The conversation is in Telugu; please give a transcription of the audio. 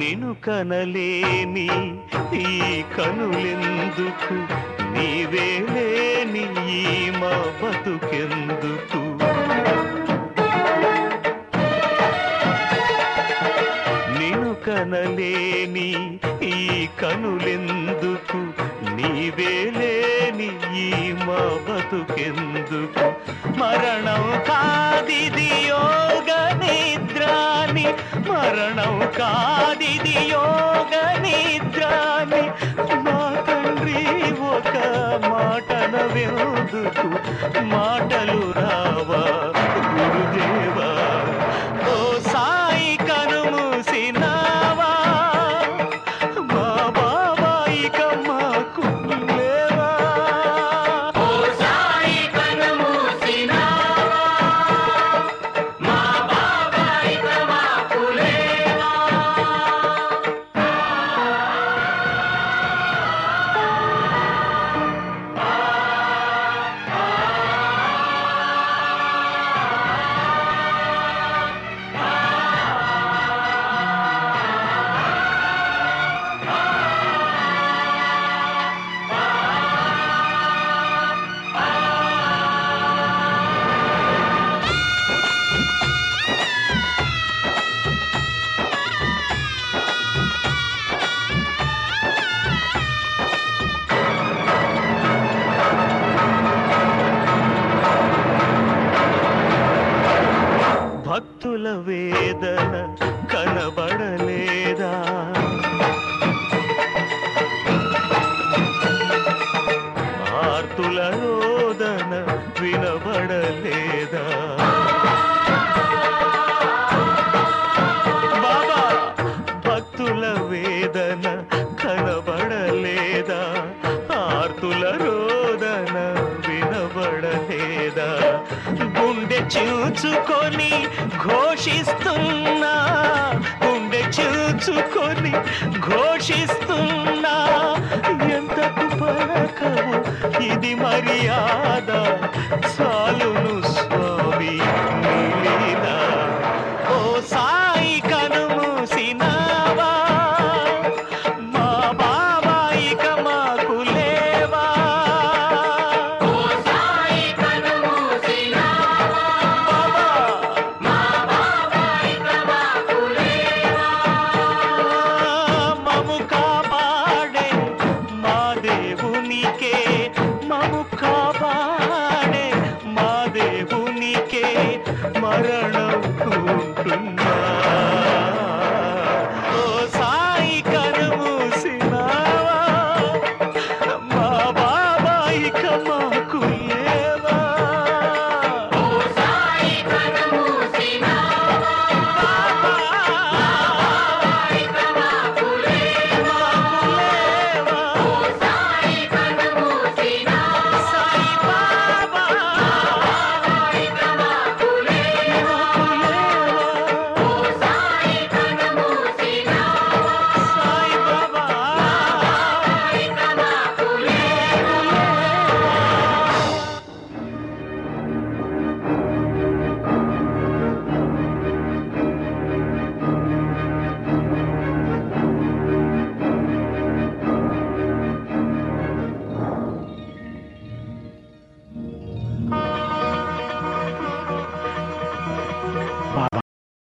నిను కనలేని ఈ కనులెందుకు నీవే లేని ఈ మా బతుకెందుకు నిను కనలేని ఈ కనులెందుకు నీవే లేని ఈ మా బతుకెందుకు మరణం కాదిది యోగ నిద్రాని మరణం కాదిది యోగ నిద్రాని మా తండ్రి ఒక మాటన వెందుకు మాటలు రావా గురుదేవా ఓ సాయి కనుమూసినావా మా బాబాయిక మాకు లేవా ఓ సాయి కనుమూసినావా మా బాబాయి మాకు లేవా భక్తుల వేదన కనబడలేదా ఆర్తుల రోదన వినబడలేదా బాబా భక్తుల వేదన కనబడలేదా ఆర్తుల రోదన వినబడలేదా గుండె చూచుకొని ఘోషిస్తున్నా గుండె చూచుకొని ఘోషిస్తున్నా ఎంతకు పలకవు ఇది మర్యాద